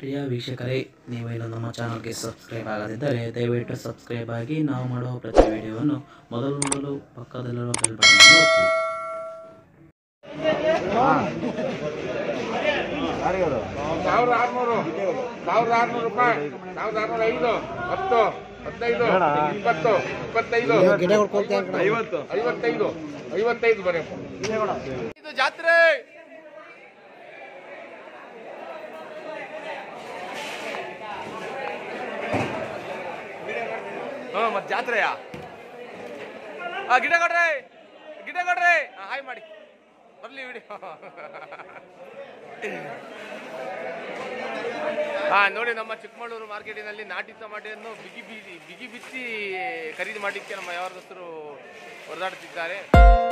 ಪ್ರಿಯ ವೀಕ್ಷಕರೇ ನೀವೇನು ನಮ್ಮ ಚಾನಲ್ಗೆ ಸಬ್ಸ್ಕ್ರೈಬ್ ಆಗದಿದ್ದರೆ ದಯವಿಟ್ಟು ಸಬ್ಸ್ಕ್ರೈಬ್ ಆಗಿ ನಾವು ಮಾಡುವ ಪ್ರತಿ ವಿಡಿಯೋವನ್ನು ಮೊದಲು ನೋಡಲು ಪಕ್ಕದಲ್ಲಿರುವ ಬೆಲ್ ಬಟನ್ ಒತ್ತಿ ಸಾವಿರದ ಆರ್ನೂರು ಸಾವಿರದ ಆರ್ನೂರು ರೂಪಾಯಿ ಸಾವಿರದ ಆರ್ನೂರ ಐದು ಹತ್ತು ಹದಿನೈದು ಇಪ್ಪತ್ತು ಇಪ್ಪತ್ತೈದು ಐವತ್ತು ಐವತ್ತೈದು ಐವತ್ತೈದು ಬರೀ ಇದು ಜಾತ್ರೆ ಹ್ಞೂ ಮತ್ತೆ ಜಾತ್ರೆಯಾ ಆ ಗಿಡ ಕೊಡ್ರಿ ಗಿಡ ಕೊಡ್ರಿ ಆ, ಹಾಯ್ ಮಾಡಿ ಬರ್ಲಿ ವಿಡಿಯೋ ಹಾ ನೋಡಿ ನಮ್ಮ ಚಿಕ್ಕಮಗಳೂರು ಮಾರ್ಕೆಟಿನಲ್ಲಿ ನಾಟಿ ಟಮಾಟೆಯನ್ನು ಬಿಗಿ ಬಿಗಿ ಬಿಗಿ ಬಿಚ್ಚಿ ಖರೀದಿ ಮಾಡಲಿಕ್ಕೆ ನಮ್ಮ ಯಾವಾರದಸ್ತರು ಹೊರದಾಡುತ್ತಿದ್ದಾರೆ